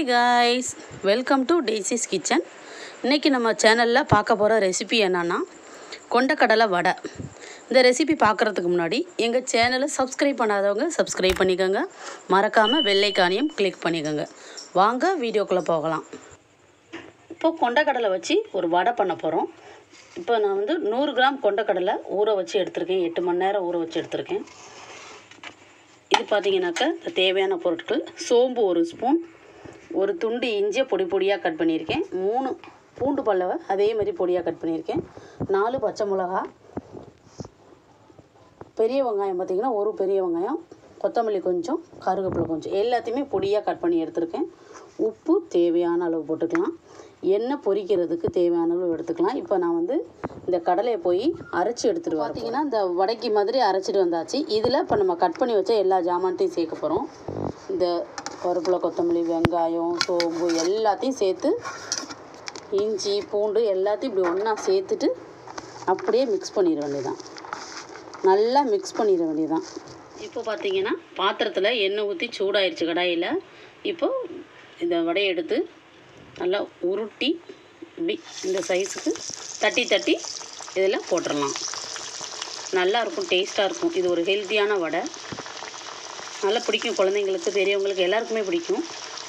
guys welcome to Daisy's kitchen இன்றைக்கி நம்ம சேனலில் பார்க்க போகிற ரெசிபி என்னன்னா கொண்டக்கடலை வடை இந்த ரெசிபி பார்க்குறதுக்கு முன்னாடி எங்கள் சேனலை சப்ஸ்கிரைப் பண்ணாதவங்க சப்ஸ்கிரைப் பண்ணிக்கோங்க மறக்காமல் வெள்ளைக்கானியம் கிளிக் பண்ணிக்கோங்க வாங்க வீடியோக்குள்ளே போகலாம் இப்போ கொண்டக்கடலை வச்சு ஒரு வடை பண்ண போகிறோம் இப்போ நான் வந்து நூறு கிராம் கொண்டக்கடலை ஊற வச்சு எடுத்திருக்கேன் எட்டு மணி நேரம் ஊற வச்சு எடுத்திருக்கேன் இது பார்த்தீங்கன்னாக்கா இந்த தேவையான பொருட்கள் சோம்பு ஒரு ஸ்பூன் ஒரு துண்டு இஞ்சியை பொடி பொடியாக கட் பண்ணியிருக்கேன் மூணு பூண்டு பல்லவை அதே மாதிரி பொடியாக கட் பண்ணியிருக்கேன் நாலு பச்சை மிளகா பெரிய வெங்காயம் பார்த்தீங்கன்னா ஒரு பெரிய வெங்காயம் கொத்தமல்லி கொஞ்சம் கருவேப்பிலை கொஞ்சம் எல்லாத்தையுமே பொடியாக கட் பண்ணி எடுத்திருக்கேன் உப்பு தேவையான அளவு போட்டுக்கலாம் எண்ணெய் பொரிக்கிறதுக்கு தேவையான அளவு எடுத்துக்கலாம் இப்போ நான் வந்து இந்த கடலையை போய் அரைச்சி எடுத்துகிட்டு பார்த்தீங்கன்னா இந்த வடைக்கு மாதிரி அரைச்சிட்டு வந்தாச்சு இதில் இப்போ நம்ம கட் பண்ணி வச்ச எல்லா ஜாமான்த்தையும் சேர்க்க போகிறோம் இந்த கருவேப்பிலை கொத்தமல்லி வெங்காயம் சோம்பு எல்லாத்தையும் சேர்த்து இஞ்சி பூண்டு எல்லாத்தையும் இப்படி ஒன்றா சேர்த்துட்டு அப்படியே மிக்ஸ் பண்ணிட வேண்டியதான் நல்லா மிக்ஸ் பண்ணிட வேண்டியதான் இப்போ பார்த்தீங்கன்னா பாத்திரத்தில் எண்ணெய் ஊற்றி சூடாயிருச்சு கடாயில் இப்போ இந்த வடையை எடுத்து நல்லா உருட்டி இப்படி இந்த சைஸுக்கு தட்டி தட்டி இதில் போட்டுடலாம் நல்லா இருக்கும் டேஸ்ட்டாக இருக்கும் இது ஒரு ஹெல்த்தியான வடை நல்லா பிடிக்கும் குழந்தைங்களுக்கு பெரியவங்களுக்கு எல்லாருக்குமே பிடிக்கும்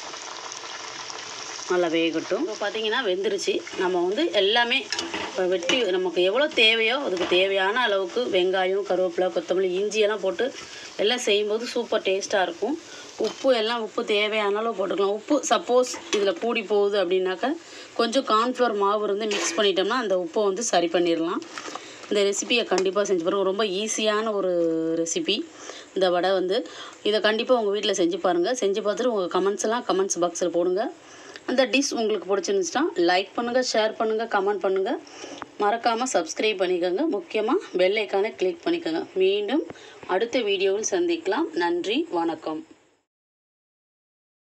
நல்லா வேகட்டும் இப்போ பார்த்தீங்கன்னா வெந்துருச்சு நம்ம வந்து எல்லாமே இப்போ வெட்டி நமக்கு எவ்வளோ தேவையோ அதுக்கு தேவையான அளவுக்கு வெங்காயம் கருவேப்பிலை கொத்தமல்லி இஞ்சியெல்லாம் போட்டு எல்லாம் செய்யும்போது சூப்பர் டேஸ்ட்டாக இருக்கும் உப்பு எல்லாம் உப்பு தேவையான அளவு போட்டுக்கலாம் உப்பு சப்போஸ் இதில் கூடி போகுது அப்படின்னாக்கா கொஞ்சம் கார்ன்ஃப்ளவர் மாவு இருந்து மிக்ஸ் பண்ணிட்டோம்னா அந்த உப்பை வந்து சரி பண்ணிடலாம் இந்த ரெசிபியை கண்டிப்பாக செஞ்சு பாருங்கள் ரொம்ப ஈஸியான ஒரு ரெசிபி இந்த வடை வந்து இதை கண்டிப்பாக உங்கள் வீட்டில் செஞ்சு பாருங்கள் செஞ்சு பார்த்துட்டு உங்கள் கமெண்ட்ஸ் எல்லாம் கமெண்ட்ஸ் பாக்ஸில் போடுங்க அந்த டிஷ் உங்களுக்கு பிடிச்சிருந்துச்சுன்னா லைக் பண்ணுங்கள் ஷேர் பண்ணுங்கள் கமெண்ட் பண்ணுங்கள் மறக்காமல் சப்ஸ்கிரைப் பண்ணிக்கோங்க முக்கியமாக பெல் ஐக்கானை கிளிக் பண்ணிக்கோங்க மீண்டும் அடுத்த வீடியோவில் சந்திக்கலாம் நன்றி வணக்கம்